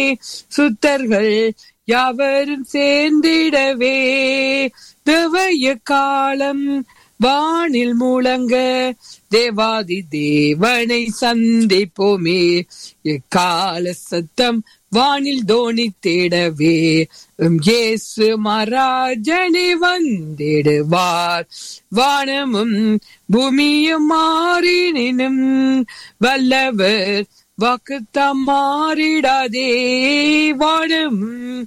சுத்தர்கள் யாவரும் சேர்ந்திடவே தேவைய காலம் வானில் முழங்க தேவாதி தேவனை சந்திப்போமே எக்கால சத்தம் வானில் தோணி தேடவே உம் இயேசு மராஜனை வந்திடுவார் வானமும் பூமியும் மாறினும் வல்லவர் வாக்குத்தம் மாறிடாதே வானமும்